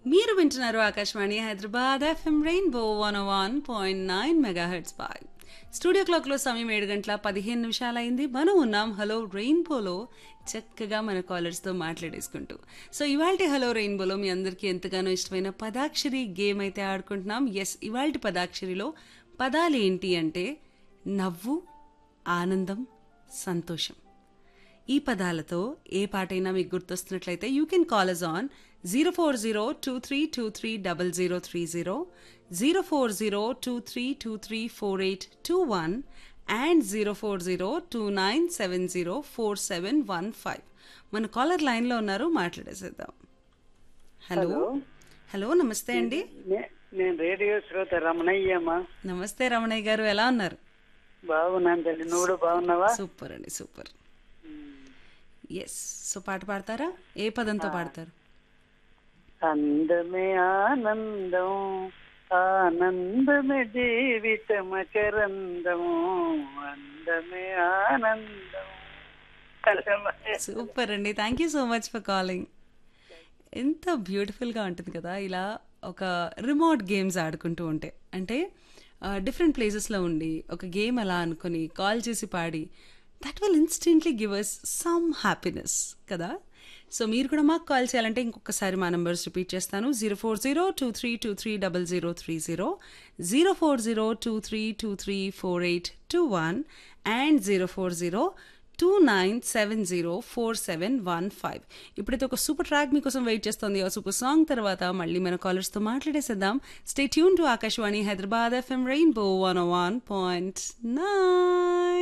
మీరు వింటున్నారు Akashvani Hyderabad FM rainbow one one point nine megahertz by studio క్లాక్లో సమయం ఏడు గంటల పదిహేను నిమిషాలైంది మనం ఉన్నాం హలో రెయిన్బోలో చక్కగా మన కాలర్స్తో మాట్లాడేసుకుంటూ సో ఇవాళ హలో రెయిన్బోలో మీ అందరికీ ఎంతగానో ఇష్టమైన పదాక్షరి గేమ్ అయితే ఆడుకుంటున్నాం ఎస్ ఇవాళ పదాక్షరిలో పదాలు ఏంటి అంటే నవ్వు ఆనందం సంతోషం ఈ పదాలతో ఏ పాటైనా మీకు గుర్తొస్తున్నట్లయితే you can call us on zero four zero two three two three double zero three zero zero four zero two three two three four eight two one and zero four zero two nine seven zero four seven one five మన caller లైన్లో ఉన్నారు మాట్లాడేసేద్దాం hello hello నమస్తే అండి నే- నేను radio శ్రోత రమణయ్యమ్మా నమస్తే రమణయ్య గారు ఎలా ఉన్నారు బాగున్నాను తల్లి నువ్వు కూడా బాగున్నావా సూపర్ అండి సూపర్ ఎస్ సో పాట పాడతారా ఏ పదంతో పాడతారు అందమే ఆనందం ఆనందమే జీవితమకరందం అందమే ఆనందం సూపర్ అండి thank you so much for calling ఎంత బ్యూటిఫుల్గా ఉంటుంది కదా ఇలా ఒక రిమోట్ గేమ్స్ ఆడుకుంటూ ఉంటే అంటే డిఫరెంట్ ప్లేసెస్లో ఉండి ఒక గేమ్ అలా అనుకొని కాల్ చేసి పాడి that will instantly give us some happiness కదా సో మీరు కూడా మాకు కాల్ చేయాలంటే ఇంకొకసారి మా నెంబర్స్ రిపీట్ చేస్తాను zero four zero two three two three double zero three zero zero four zero two three two three four eight two one and zero four zero two nine seven zero four seven one five ఇప్పుడైతే ఒక super track మీకోసం wait చేస్తుంది ఆ super song తర్వాత మళ్ళీ మన కాలర్స్తో మాట్లాడేసేద్దాం stay tune to Akashvani Hyderabad FM rainbow one one point nine